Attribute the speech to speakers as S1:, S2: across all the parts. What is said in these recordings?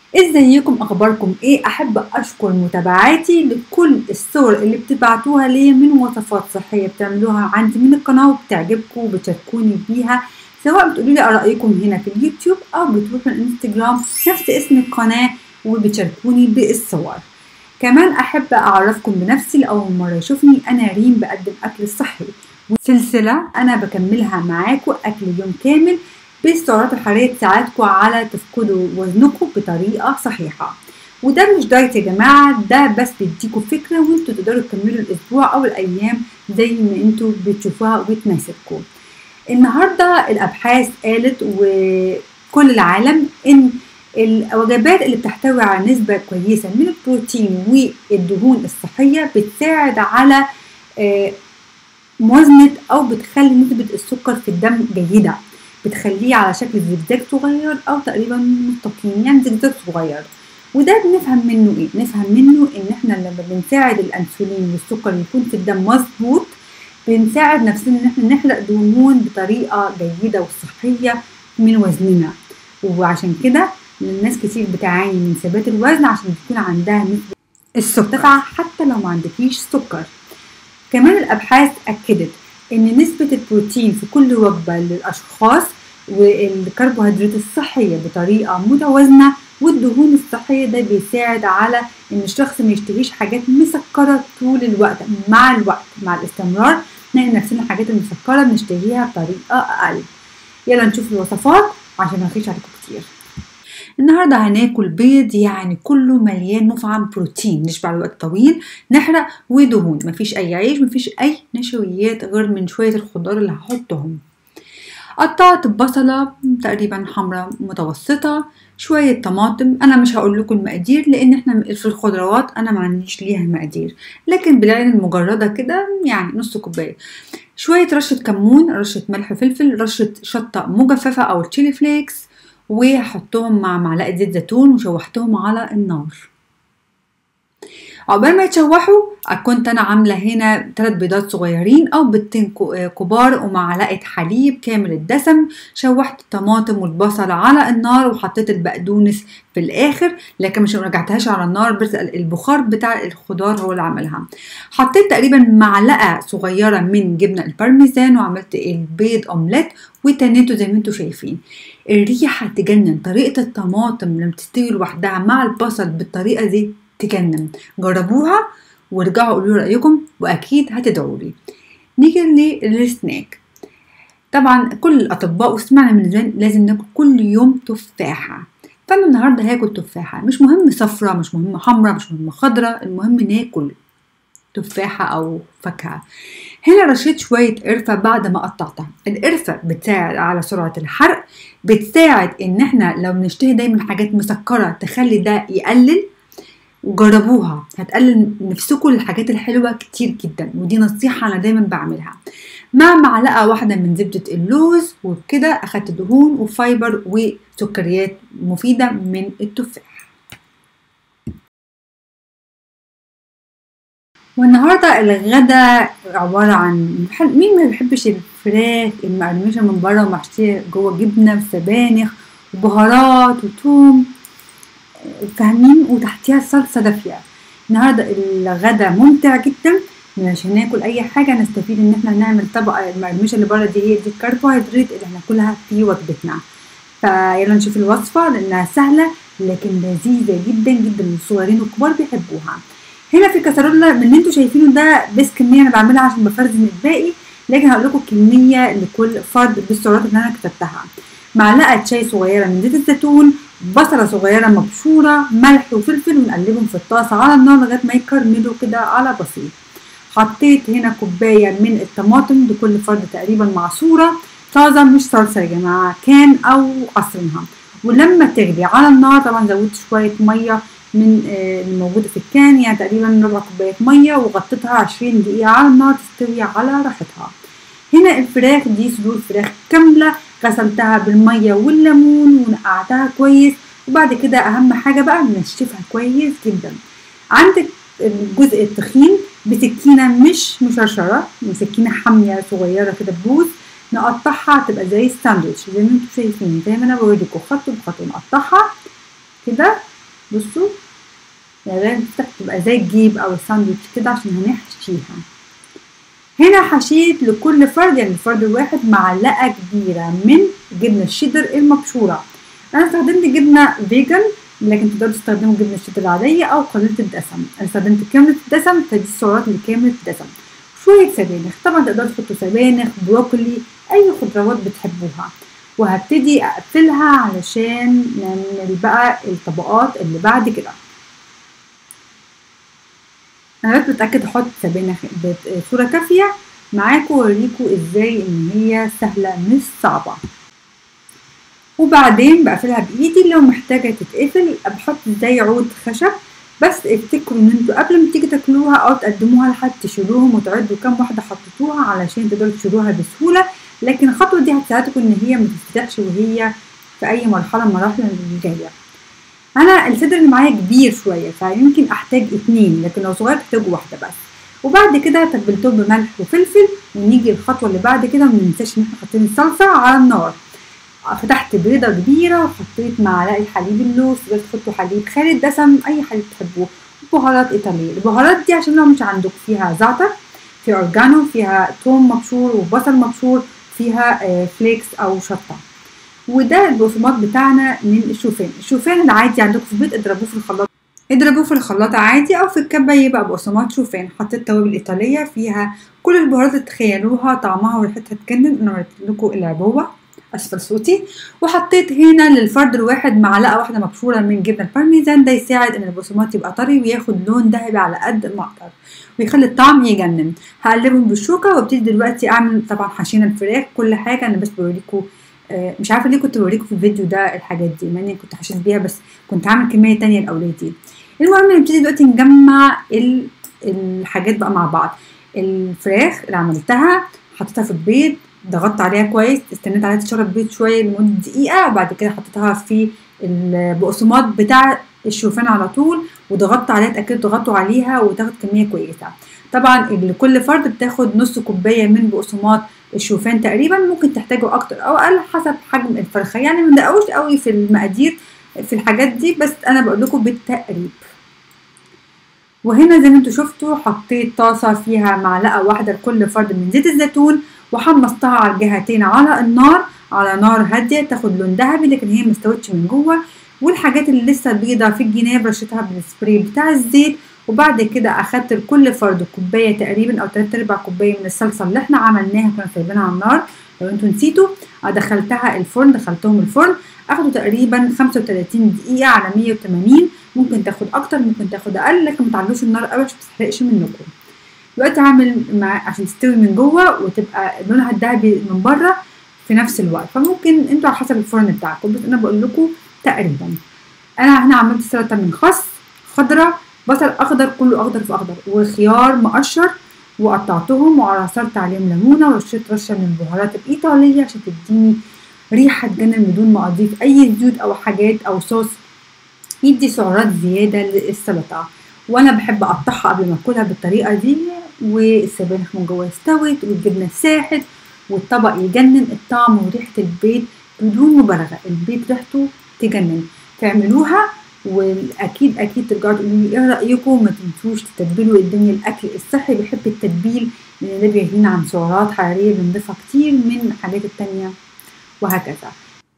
S1: ازيكم اخباركم ايه احب اشكر متابعاتي لكل الصور اللي بتبعتوها ليا من وصفات صحيه بتعملوها عندي من القناه وبتعجبكم وبتشاركوني بيها سواء بتقولوا لي ارائكم هنا في اليوتيوب او بتروحوا الانستجرام نفس اسم القناه وبتشاركوني بالصور كمان احب اعرفكم بنفسي لاول مره يشوفني انا ريم بقدم اكل صحي سلسله انا بكملها معاكم اكل يوم كامل بالسعرات الحراريه تساعدكم على تفقدوا وزنكم بطريقه صحيحه وده مش دايت يا جماعه ده بس بيديكم فكره وانتوا تقدروا تكملوا الاسبوع او الايام زي ما انتوا بتشوفوها وتناسبكم النهارده الابحاث قالت وكل العالم ان الوجبات اللي بتحتوي على نسبة كويسة من البروتين والدهون الصحية بتساعد على موازنة أو بتخلي نسبة السكر في الدم جيدة بتخليه على شكل زجزاج صغير أو تقريبا مستقيم يعني زجزاج صغير وده بنفهم منه ايه؟ نفهم منه ان احنا لما بنساعد الانسولين والسكر يكون في الدم مظبوط بنساعد نفسنا ان احنا نحرق دهون بطريقة جيدة وصحية من وزننا وعشان كده الناس كتير بتعاني من ثبات الوزن عشان بيكون عندها نسبة السكر حتى لو ما عندكيش سكر كمان الأبحاث أكدت إن نسبة البروتين في كل وجبة للأشخاص والكربوهيدرات الصحية بطريقة متوازنة والدهون الصحية ده بيساعد على إن الشخص ما يشتهيش حاجات مسكرة طول الوقت مع الوقت مع الاستمرار نلاقي نفسنا الحاجات المسكرة بنشتهيها بطريقة أقل يلا نشوف الوصفات عشان مفيش عليكم كتير النهاردة هناكل بيض يعني كله مليان مفعم بروتين نشبع الوقت طويل نحرق ودهون مفيش أي عيش مفيش أي نشويات غير من شوية الخضار اللي هحطهم قطعت بصلة تقريبا حمراء متوسطة شوية طماطم أنا مش هقول لكم المقادير لأن احنا في الخضروات أنا ما عنديش ليها مقادير لكن بالعين المجردة كده يعني نص كوباية شوية رشة كمون رشة ملح وفلفل رشة شطة مجففة أو تشيلي فليكس وهحطهم مع معلقه زيت زيتون وشوحتهم على النار عقبال ما يتشوحوا كنت انا عامله هنا ثلاث بيضات صغيرين او بيضتين كبار ومعلقه حليب كامل الدسم شوحت الطماطم والبصل على النار وحطيت البقدونس في الاخر لكن مش رجعتهاش على النار بس البخار بتاع الخضار هو اللي عملها حطيت تقريبا معلقه صغيره من جبنه البارميزان وعملت البيض اومليت وتنيته زي ما انتم شايفين الريحه تجنن طريقه الطماطم لما تستوي لوحدها مع البصل بالطريقه دي تجنن جربوها وارجعوا قولوا رايكم واكيد هتدعوا لي نيجي للسناك طبعا كل الاطباء وسمعنا من زمان لازم ناكل كل يوم تفاحه فانا النهارده هاكل تفاحه مش مهم صفرة مش مهم حمرا مش مهم خضرا المهم ناكل تفاحه او فاكهه هنا رشيت شوية قرفة بعد ما قطعتها القرفة بتساعد على سرعة الحرق بتساعد ان احنا لو بنشتهي دايما حاجات مسكرة تخلي ده يقلل وجربوها هتقلل نفسكم للحاجات الحلوة كتير جدا ودي نصيحة أنا دايما بعملها مع معلقة واحدة من زبدة اللوز وبكده أخدت دهون وفايبر وسكريات مفيدة من التفاح والنهاردة الغدا عبارة عن مين ما بيحبش الفراخ المقرمشة من بره ومحشية جوه جبنة وسبانخ وبهارات وتوم فاهمين وتحتيها صلصة دافية النهاردة الغدا ممتع جدا مش هناكل اي حاجة نستفيد ان احنا نعمل طبقة المقرمشة اللي بره دي هي دي الكربوهيدرات اللي هناكلها في وجبتنا فيلا نشوف الوصفة لانها سهلة لكن لذيذة جدا جدا الصغيرين والكبار بيحبوها هنا في كسرولة من اللي انتوا شايفينه ده بس كمية انا بعملها عشان بفرزن الباقي لكن هقول لكم كمية لكل فرد بالسعرات اللي انا كتبتها معلقة شاي صغيرة من زيت الزيتون بصلة صغيرة مبشورة ملح وفلفل ونقلبهم في الطاسة على النار لغاية ما يكرملوا كده على بسيط حطيت هنا كوباية من الطماطم لكل فرد تقريبا معصورة طازة مش صلصة يا جماعة كان أو عصرنها ولما تغلي على النار طبعا زودت شوية مية من الموجودة في الكان يعني تقريبا ربع كوباية مية وغطيتها عشرين دقيقة على النار تستوي على راحتها هنا الفراخ دي صدور فراخ كاملة غسلتها بالمية والليمون ونقعتها كويس وبعد كده أهم حاجة بقى نشفها كويس جدا عندك الجزء التخين بسكينة مش مشرشرة سكينة حامية صغيرة كده ببوز نقطعها تبقى زي الساندوتش زي ما انتم شايفين زي ما انا بوريكم خط بخط نقطعها كده بصوا يعني بتفتح تبقى زي الجيب او الساندوتش كده عشان هنحشيها هنا حشيت لكل فرد يعني الفرد الواحد معلقة كبيرة من جبنة الشيدر المبشورة أنا استخدمت جبنة فيجن لكن تقدروا تستخدموا جبنة الشيدر العادية أو قليلة الدسم أنا استخدمت كاملة الدسم فدي السعرات اللي كاملة الدسم شوية سبانخ طبعا تقدروا تحطوا سبانخ بروكلي أي خضروات بتحبوها وهبتدي أقفلها علشان نعمل بقى الطبقات اللي بعد كده انا بس بتاكد احط سبانخ بصوره كافيه معاكم واوريكم ازاي ان هي سهله مش صعبه وبعدين بقفلها بايدي لو محتاجه تتقفل بحط زي عود خشب بس افتكروا ان انتوا قبل ما تيجي تاكلوها او تقدموها لحد تشيلوهم وتعدوا كام واحده حطيتوها علشان تقدروا تشيلوها بسهوله لكن الخطوه دي هتساعدكم ان هي ما تتفتحش وهي في اي مرحله من المراحل اللي جايه انا الصدر اللي معايا كبير شويه فيمكن احتاج اتنين لكن لو صغير تحتاجوا واحده بس وبعد كده تبلتهم بملح وفلفل ونيجي الخطوه اللي بعد كده ما ننساش ان احنا حاطين الصلصه على النار فتحت بيضه كبيره وحطيت معلقه حليب اللوز تقدروا تحطوا حليب خالي الدسم اي حليب تحبوه بهارات ايطاليه البهارات دي عشان لو مش عندك فيها زعتر فيها اورجانو فيها توم مبشور وبصل مبشور فيها فليكس او شطه وده البقسماط بتاعنا من الشوفان الشوفان العادي عندكم في البيت اضربوه في الخلاط اضربوه في الخلاطة عادي او في الكبة يبقى بقسماط شوفان حطيت توابل ايطالية فيها كل البهارات اللي تخيلوها طعمها وريحتها تجنن انا وريت لكم العبوة اسفل صوتي وحطيت هنا للفرد الواحد معلقة واحدة مبشورة من جبنة البارميزان ده يساعد ان البقسماط يبقى طري وياخد لون ذهبي على قد ما اقدر ويخلي الطعم يجنن هقلبهم بالشوكة وابتدي دلوقتي اعمل طبعا حشينا الفراخ كل حاجة انا بس بوريكم مش عارفه ليه كنت بوريكم في الفيديو ده الحاجات دي مع اني كنت حشيت بيها بس كنت عامل كميه تانية لاولادي المهم نبتدي دلوقتي نجمع الحاجات بقى مع بعض الفراخ اللي عملتها حطيتها في البيض ضغطت عليها كويس استنيت عليها تشرب بيض شويه لمده دقيقه وبعد كده حطيتها في البقسماط بتاع الشوفان على طول وضغطت عليها اتاكدت ضغطوا عليها وتاخد كميه كويسه طبعا كل فرد بتاخد نص كوبايه من بقسماط الشوفان تقريبا ممكن تحتاجوا اكتر او اقل حسب حجم الفرخه يعني ما ندقوش قوي في المقادير في الحاجات دي بس انا بقول لكم بالتقريب وهنا زي ما انتم شفتوا حطيت طاسه فيها معلقه واحده لكل فرد من زيت الزيتون وحمصتها على الجهتين على النار على نار هاديه تاخد لون ذهبي لكن هي مستوتش من جوه والحاجات اللي لسه بيضه في الجناب رشيتها بالسبراي بتاع الزيت وبعد كده اخدت لكل فرد كوبايه تقريبا او تلات ارباع كوبايه من الصلصه اللي احنا عملناها كنا سايبينها على النار لو انتوا نسيتوا دخلتها الفرن دخلتهم الفرن اخدوا تقريبا 35 دقيقه على 180 ممكن تاخد اكتر ممكن تاخد اقل لكن ما تعلوش النار قوي عشان متحرقش منكم دلوقتي هعمل مع عشان تستوي من جوه وتبقى لونها الذهبي من بره في نفس الوقت فممكن انتوا على حسب الفرن بتاعكم بس انا بقول لكم تقريبا انا هنا عملت سلطه من خس خضره بصل اخضر كله اخضر في اخضر وخيار مقشر وقطعتهم وعصرت عليهم ليمونه ورشيت رشه من البهارات الايطاليه عشان تديني ريحه تجنن بدون ما اضيف اي زيوت او حاجات او صوص يدي سعرات زياده للسلطه وانا بحب اقطعها قبل ما اكلها بالطريقه دي والسبانخ من جوه استوت والجبنه ساحت والطبق يجنن الطعم وريحه البيت بدون مبالغه البيت ريحته تجنن تعملوها واكيد اكيد ترجعوا تقولوا لي ايه رايكم ما تنسوش تتبلوا الدنيا الاكل الصحي بيحب التتبيل لان ده بيغنينا عن سعرات حراريه بنضيفها كتير من الحاجات التانية وهكذا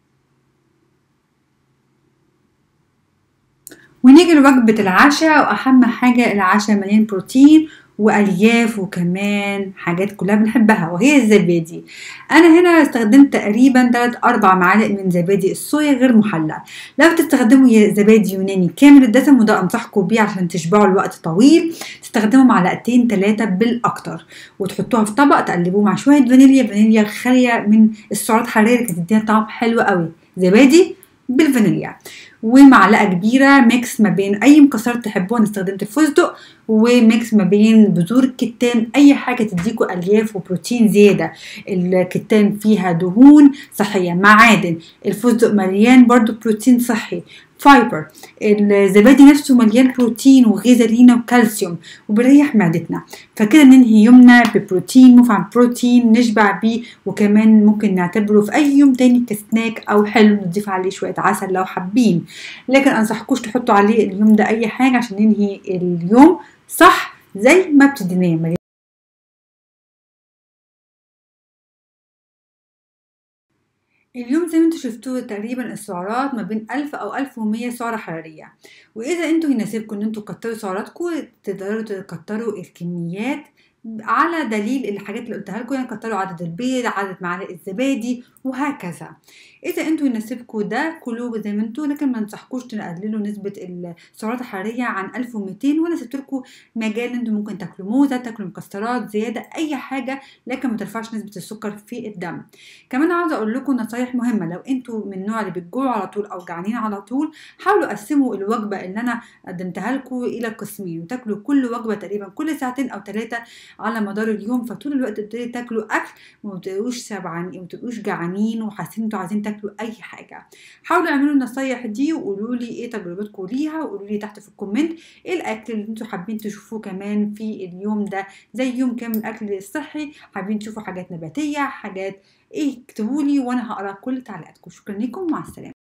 S1: ونيجي لوجبة العشاء وأهم حاجة العشاء مليان بروتين والياف وكمان حاجات كلها بنحبها وهي الزبادي انا هنا استخدمت تقريبا 3 4 معالق من زبادي الصويا غير محلى لو تستخدموا زبادي يوناني كامل الدسم وده انصحكم بيه عشان تشبعوا الوقت طويل تستخدموا معلقتين ثلاثه بالاكتر وتحطوها في طبق تقلبوه مع شويه فانيليا فانيليا خاليه من السعرات الحراريه اللي تديها طعم حلو قوي زبادي بالفانيليا ومعلقه كبيره ميكس ما بين اي مكسرات تحبوها انا استخدمت الفستق وميكس ما بين بذور الكتان اي حاجه تديكوا الياف وبروتين زياده الكتان فيها دهون صحيه معادن الفستق مليان برضو بروتين صحي فايبر الزبادي نفسه مليان بروتين وغذاء لينا وكالسيوم وبيريح معدتنا فكده ننهي يومنا ببروتين مفعم بروتين نشبع بيه وكمان ممكن نعتبره في اي يوم تاني كسناك او حلو نضيف عليه شويه عسل لو حابين لكن انصحكوش تحطوا عليه اليوم ده اي حاجه عشان ننهي اليوم صح زي ما ابتديناه اليوم زي ما انتوا شفتوا تقريبا السعرات ما بين 1000 او 1100 سعرة حرارية واذا انتوا يناسبكم ان انتوا تكتروا سعراتكم تقدروا تكتروا الكميات على دليل الحاجات اللي قلتها لكم يعني كتروا عدد البيض عدد معالق الزبادي وهكذا اذا انتوا يناسبكم ده كلوه زي ما انتوا لكن ما انصحكوش تقللوا نسبه السعرات الحراريه عن 1200 وانا سبت لكم مجال انتوا ممكن تاكلوا موزه تاكلوا مكسرات زياده اي حاجه لكن ما ترفعش نسبه السكر في الدم كمان عاوزه اقول لكم نصايح مهمه لو انتوا من النوع اللي بتجوعوا على طول او جعانين على طول حاولوا قسموا الوجبه اللي انا قدمتها لكم الى قسمين وتاكلوا كل وجبه تقريبا كل ساعتين او ثلاثه على مدار اليوم فطول الوقت تبتدي تاكلوا اكل وما تبقوش شبعانين وما تبقوش جعانين وحاسين انتوا عايزين تاكلوا اي حاجه حاولوا اعملوا النصايح دي وقولوا لي ايه تجربتكم ليها وقولوا لي تحت في الكومنت ايه الاكل اللي انتوا حابين تشوفوه كمان في اليوم ده زي يوم كامل الاكل الصحي حابين تشوفوا حاجات نباتيه حاجات ايه اكتبوا لي وانا هقرا كل تعليقاتكم شكرا لكم مع السلامه